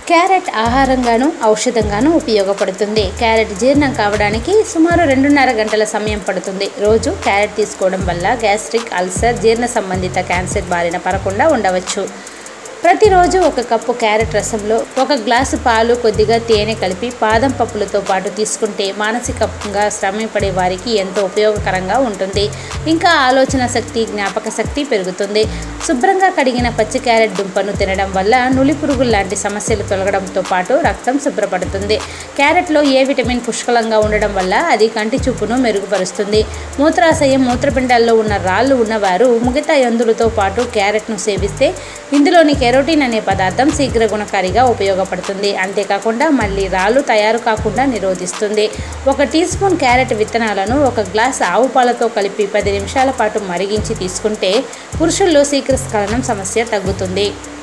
carrot ఆహారంగాను ఔషధంగాను ఉపయోగపడుతుంది carrot జీర్ణం కావడానికి సుమారు రెండున్నర గంటల సమయం పడుతుంది రోజు క్యారెట్ తీసుకోవడం వల్ల గ్యాస్ట్రిక్ అల్సర్ జీర్ణ సంబంధిత క్యాన్సర్ బారిన పడకుండా ఉండవచ్చు ప్రతిరోజు ఒక కప్పు క్యారెట్ రసంలో ఒక గ్లాసు పాలు కొద్దిగా తేనె కలిపి బాదం పప్పులతో పాటు తీసుకుంటే మానసికంగా శ్రమ పడే వారికి ఎంతో ఉపయోగకరంగా ఉంటుంది ఇంకా ఆలోచన శక్తి జ్ఞాపక శక్తి పెరుగుతుంది శుభ్రంగా కడిగిన పచ్చి క్యారెట్ దుంపను తినడం వల్ల నులి పురుగులు లాంటి సమస్యలు తొలగడంతో పాటు రక్తం శుభ్రపడుతుంది క్యారెట్లో ఏ విటమిన్ పుష్కలంగా ఉండడం వల్ల అది కంటి చూపును మెరుగుపరుస్తుంది మూత్రాశయం మూత్రపిండాల్లో ఉన్న రాళ్ళు ఉన్నవారు మిగతా యందులతో పాటు క్యారెట్ను సేవిస్తే ఇందులోని కెరోటిన్ అనే పదార్థం శీఘ్ర గుణకారిగా ఉపయోగపడుతుంది అంతేకాకుండా మళ్ళీ రాళ్ళు తయారు కాకుండా నిరోధిస్తుంది ఒక టీ స్పూన్ క్యారెట్ విత్తనాలను ఒక గ్లాస్ ఆవు పాలతో కలిపి పది నిమిషాల పాటు మరిగించి తీసుకుంటే పురుషుల్లో శీఘ్రస్ఖలనం సమస్య తగ్గుతుంది